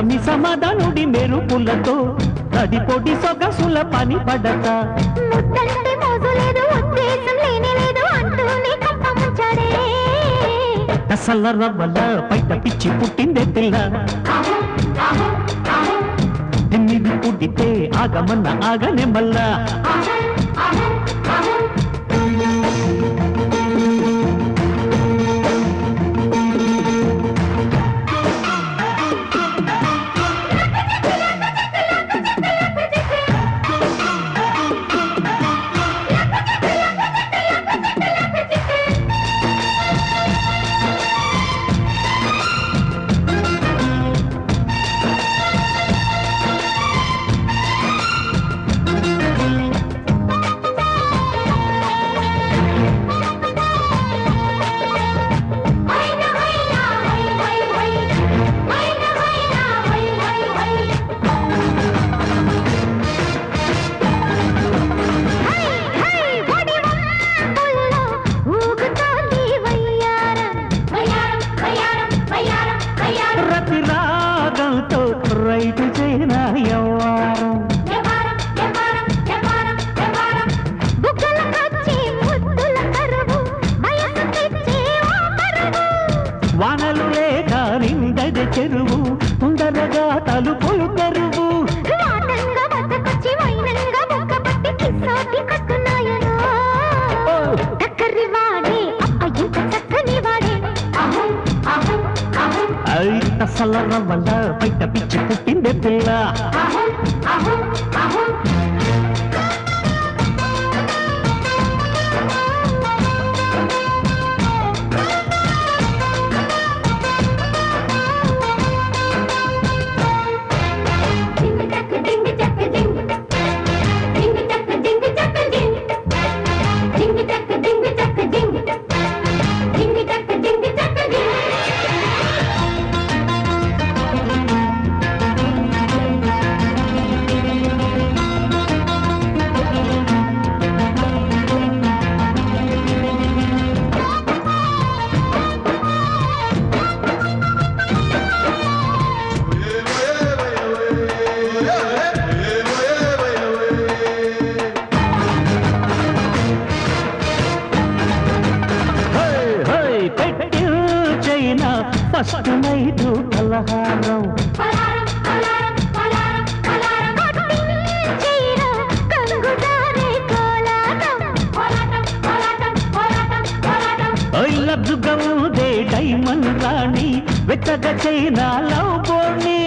సమి సమాధానుడి మెరుపులతో తడి పొడి సొగసుల పని పడత ముద్దంటే మోజు లేదు ఉద్దేశం లేనే లేదు అంటూనే కప్ప ముంచాడే దసల రవ్వల బయట పిచ్చి పుట్టిందే పిల్ల ఎనిమిది పుట్టితే ఆగమన్న ఆగనే మల్లా ప్రతి రాగంతో రైతు చేయనా యవ్వారం వానలు లేక నిండది చెరువు తొందరగా తలుపులు తెరువు ఓ! ఐ తసల రవ్వల బయట పిచ్చి పుట్టిందే పిల్ల హై, హై, పెట్టిల్చైనా ఫస్ట్ నైట్ పలహారం ఐ లబ్జుగా ఊదే డైమండ్ రాణి వెచ్చగా చైనా లవ్ బోర్ని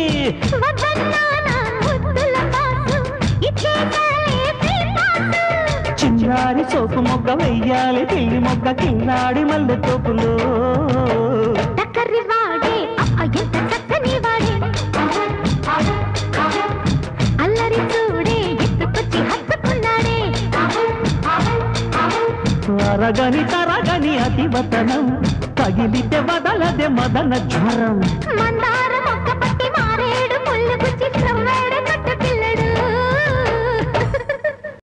చిన్నారి సోపు మొగ్గ వెయ్యాలి పిల్లి మొగ్గ కిన్నాడి మల్లె తోపులో టక్కరి వాడే అప్ప ఎంత చక్కని వాడే అల్లరి చూడే ఎత్తుకొచ్చి హత్తుకున్నాడే అరగని తరగని అతివతనం తగిలితే వదలదే మదన జ్వరం మందార మొక్క పట్టి మా